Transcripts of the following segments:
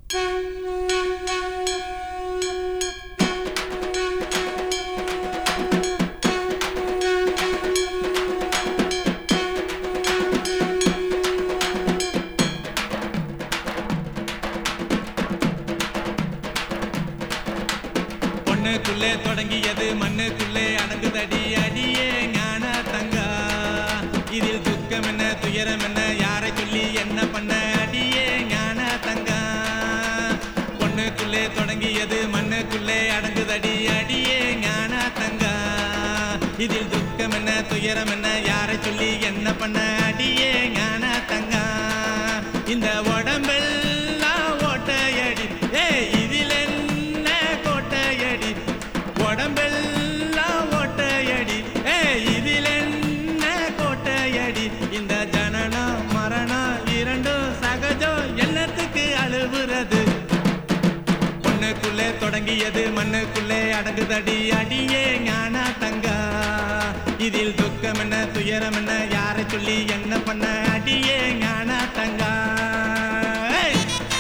பொண்ணுக்குள்ளே தொடங்கியது மண்ணுக்குள்ளே அடங்குதடி அடியே ஞான தங்கா இதில் துக்கம் என்ன துயரம் என்ன யாரை சொல்லி என்ன பண்ண அடியே ஞான தங்கா பொண்ணுக்குள்ளே தொடங்கியது மண்ணுக்குள்ளே அடங்குதடி அடியே ஞான தங்கா இதில் துக்கம் என்ன துயரம் என்ன யாரை சொல்லி என்ன பண்ண அடியே ஞான தங்கா இந்த உடம்பெல்லாம் ஓட்டையடி ஏ இதில் என்ன கோட்டையடி உடம்பெல்லாம் ஓட்டையடி ஏ இதில் என்ன கோட்டையடி இந்த ஜனனம் மரணம் இரண்டும் சகஜம் என்னத்துக்கு அழுவுறது பொண்ணுக்குள்ளே தொடங்கியது மண்ணுக்குள்ளே அடங்குதடி அடியே ஞான தங்கா இதில் துக்கம் என்ன துயரம் என்ன யாரை சொல்லி என்ன பண்ண அடியே ஞான தங்கா ஏய்!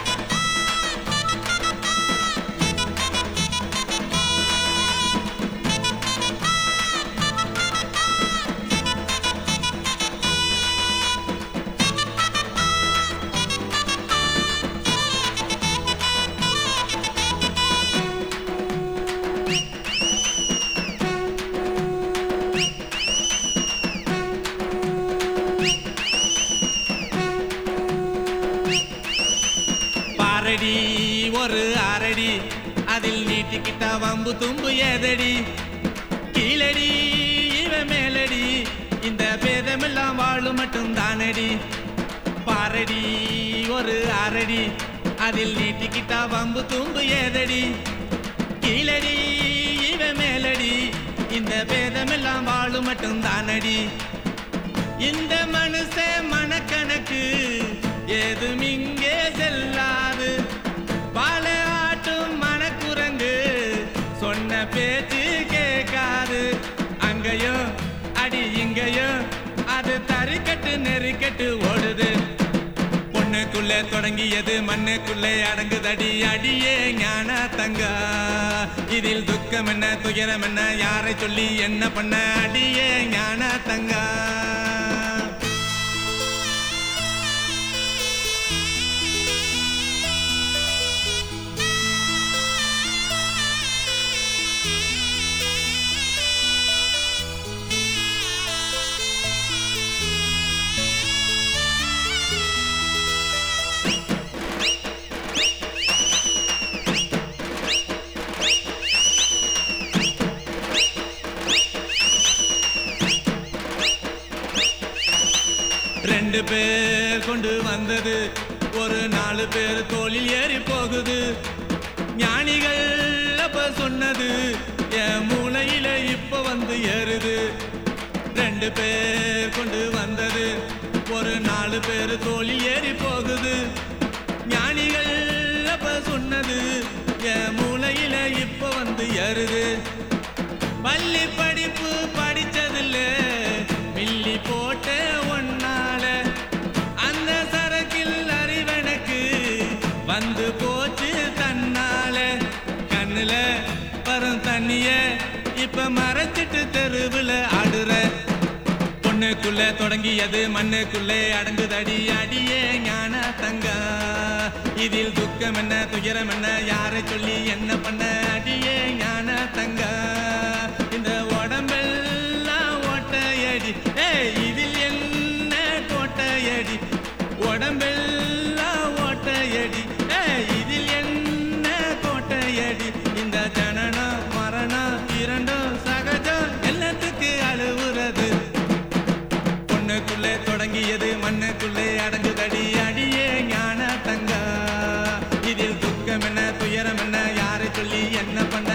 பாரடி ஒரு அரடி அதில் நீட்டிக்கிட்டா வம்பு தும்பு ஏதடி கீழடி இவ மேலடி இந்த பேதமெல்லாம் வாழு மட்டும் தானடி பாரடி ஒரு அரடி அதில் நீட்டிக்கிட்டா வம்பு தும்பு ஏதடி கீழடி இவ மேலடி இந்த பேதமெல்லாம் வாழு மட்டும் தானடி இந்த மனுஷ மனக்கணக்கு ஏதும் இங்கே செல்லாது பால ஆட்டும் மனக்குரங்கு சொன்ன பேச்சு கேட்காது அங்கேயோ அடி இங்கேயோ அது தறிக்கட்டு நெறிக்கட்டு ஓடுது பொண்ணுக்குள்ளே தொடங்கியது மண்ணுக்குள்ளே அடங்குதடி அடியே ஞான தங்கா இதில் துக்கம் என்ன துயரம் என்ன யாரை சொல்லி என்ன பண்ண அடியே ஞான தங்கா ரெண்டு பேர் கொண்டு வந்தது ஒரு நாலு பேர் தோளில் ஏறி போகுது ஞானிகள் அப்ப சொன்னது என் மூளையில இப்ப வந்து ஏறுது ரெண்டு பேர் கொண்டு வந்தது ஒரு நாலு பேர் தோளில் ஏறி போகுது ஞானிகள் அப்ப சொன்னது என் மூளையில இப்ப வந்து ஏறுது பள்ளி படிப்பு படிச்சதில்ல மில்லி போட்ட ஒன்னால அந்த சரக்கில் அறிவனுக்கு வந்து போச்சு தன்னால கண்ணுல வரும் தண்ணிய இப்ப மறைச்சிட்டு தெருவுல ஆடுற பொண்ணுக்குள்ள தொடங்கியது மண்ணுக்குள்ளே அடங்குதடி அடியே ஞான தங்கா இதில் துக்கம் என்ன துயரம் என்ன யாரை சொல்லி என்ன பண்ண அடியே ஞான தங்கா இந்த உடம்பெல்லாம் ஓட்டையடி ஏய் இதில் என்ன கோட்டையடி உடம்பெல்லாம் ஓட்டையடி ஏய் இதில் என்ன கோட்டையடி இந்த ஜனனம் மரணம் இரண்டும் சகஜம் எல்லாத்துக்கு அழுவுறது பொண்ணுக்குள்ளே தொடங்கியது மண்ணுக்குள்ளே அடங்குதடி அடியே ஞான தங்கா இதில் துக்கம் என்ன துயரம் என்ன யாரை சொல்லி என்ன பண்ண